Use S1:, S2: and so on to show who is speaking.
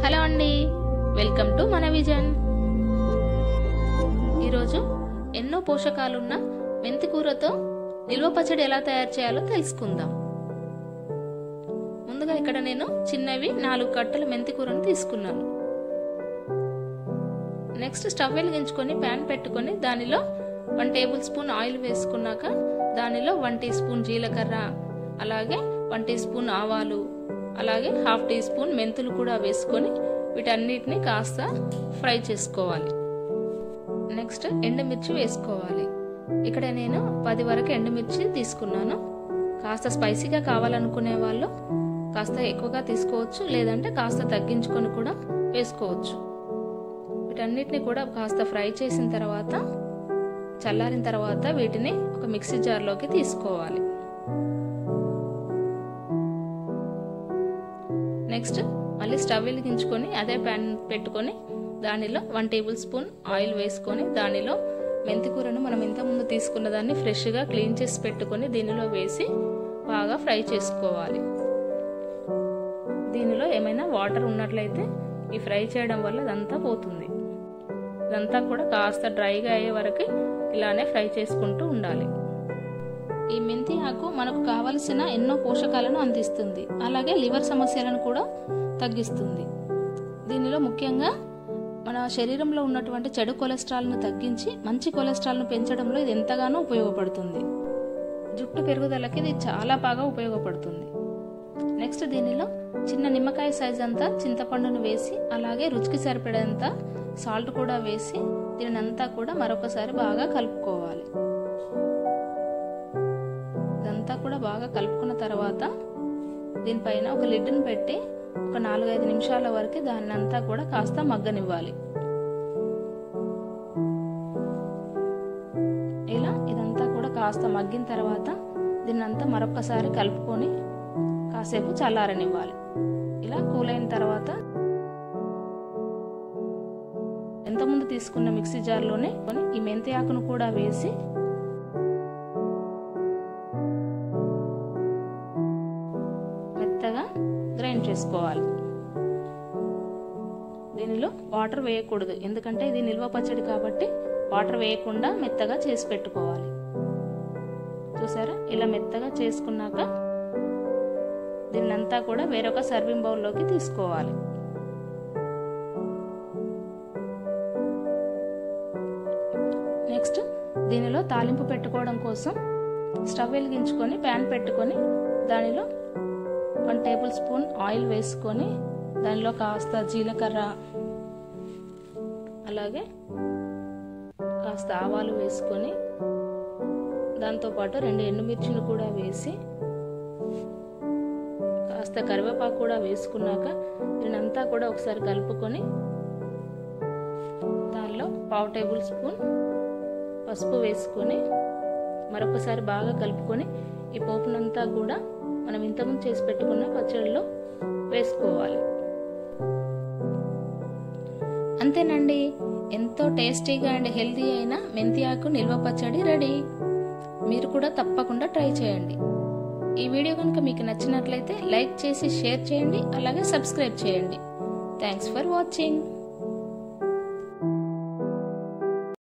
S1: hello అండి welcome to మన vision ఈరోజు ఎన్నో పోషకాలున్న మెంతి కూరతో నిల్వ పచ్చడి ఎలా తయారు చేయాలో తెలుసుకుందాం ముందుగా ఇక్కడ నేను చిన్నవి నాలుగు కట్టల మెంతి కూరను తీసుకున్నాను నెక్స్ట్ స్టవ్ వెలిగించుకొని ప్యాన్ పెట్టుకొని దానిలో వన్ టేబుల్ స్పూన్ ఆయిల్ వేసుకున్నాక దానిలో వన్ టీ స్పూన్ జీలకర్ర అలాగే వన్ టీ స్పూన్ ఆవాలు అలాగే హాఫ్ టీ స్పూన్ మెంతులు కూడా వేసుకొని వీటన్నిటిని కాస్త ఫ్రై చేసుకోవాలి నెక్స్ట్ ఎండుమిర్చి వేసుకోవాలి ఇక్కడ నేను పది వరకు ఎండుమిర్చి తీసుకున్నాను కాస్త స్పైసీగా కావాలనుకునే వాళ్ళు కాస్త ఎక్కువగా తీసుకోవచ్చు లేదంటే కాస్త తగ్గించుకొని కూడా వేసుకోవచ్చు వీటన్నిటిని కూడా కాస్త ఫ్రై చేసిన తర్వాత చల్లారిన తర్వాత వీటిని ఒక మిక్సీ జార్లోకి తీసుకోవాలి నెక్స్ట్ మళ్ళీ స్టవ్ వెలిగించుకొని అదే ప్యాన్ పెట్టుకొని దానిలో వన్ టేబుల్ స్పూన్ ఆయిల్ వేసుకొని దానిలో మెంతి కూరను మనం ఇంతకుముందు తీసుకున్న దాన్ని ఫ్రెష్గా క్లీన్ చేసి పెట్టుకొని దీనిలో వేసి బాగా ఫ్రై చేసుకోవాలి దీనిలో ఏమైనా వాటర్ ఉన్నట్లయితే ఈ ఫ్రై చేయడం వల్ల అదంతా పోతుంది ఇదంతా కూడా కాస్త డ్రైగా అయ్యే వరకు ఇలానే ఫ్రై చేసుకుంటూ ఉండాలి ఈ మెంతి ఆకు మనకు కావలసిన ఎన్నో పోషకాలను అందిస్తుంది అలాగే లివర్ సమస్యలను కూడా తగ్గిస్తుంది దీనిలో ముఖ్యంగా మన శరీరంలో ఉన్నటువంటి చెడు కొలెస్ట్రాల్ను తగ్గించి మంచి కొలెస్ట్రాల్ను పెంచడంలో ఇది ఎంతగానో ఉపయోగపడుతుంది జుట్టు పెరుగుదలకి ఇది చాలా బాగా ఉపయోగపడుతుంది నెక్స్ట్ దీనిలో చిన్న నిమ్మకాయ సైజ్ అంతా చింతపండును వేసి అలాగే రుచికి సరిపడేంత సాల్ట్ కూడా వేసి దీనినంతా కూడా మరొకసారి బాగా కలుపుకోవాలి ఇదంతా కూడా బాగా కలుపుకున్న తర్వాత దీనిపైన ఒక లిడ్ని పెట్టి ఒక నాలుగైదు నిమిషాల వరకు దాన్ని అంతా కూడా కాస్త మగ్గనివ్వాలి ఇలా ఇదంతా కూడా కాస్త మగ్గిన తర్వాత దీన్నంతా మరొకసారి కలుపుకొని కాసేపు చల్లారనివ్వాలి ఇలా కూల్ అయిన తర్వాత ఎంతముందు తీసుకున్న మిక్సీ జార్లోనే ఈ మెంతి ఆకును కూడా వేసి మెత్తగా గ్రైండ్ చేసుకోవాలి దీనిలో వాటర్ వేయకూడదు ఎందుకంటే ఇది నిల్వ పచ్చడి కాబట్టి వాటర్ వేయకుండా మెత్తగా చేసి పెట్టుకోవాలి చూసారా ఇలా మెత్తగా చేసుకున్నాక దీన్నంతా కూడా వేరొక సర్వింగ్ బౌల్లోకి తీసుకోవాలి నెక్స్ట్ దీనిలో తాలింపు పెట్టుకోవడం కోసం స్టవ్ వెలిగించుకొని ప్యాన్ పెట్టుకొని దానిలో వన్ టేబుల్ స్పూన్ ఆయిల్ వేసుకొని దానిలో కాస్త జీలకర్ర అలాగే కాస్త ఆవాలు వేసుకొని దాంతోపాటు రెండు ఎండుమిర్చిలు కూడా వేసి కాస్త కరివేపాకు కూడా వేసుకున్నాక దీనంతా కూడా ఒకసారి కలుపుకొని దానిలో పావు టేబుల్ స్పూన్ పసుపు వేసుకొని మరొకసారి బాగా కలుపుకొని ఈ పోపునంతా కూడా మనం ఇంతకుముందు చేసి పెట్టుకున్న పచ్చడిలో వేసుకోవాలి అంతేనండి ఎంతో టేస్టీగా అండ్ హెల్తీ అయిన మెంతి ఆకు నిల్వ పచ్చడి రెడీ మీరు కూడా తప్పకుండా ట్రై చేయండి ఈ వీడియో కనుక మీకు నచ్చినట్లయితే లైక్ చేసి షేర్ చేయండి అలాగే సబ్స్క్రైబ్ చేయండి థ్యాంక్స్ ఫర్ వాచింగ్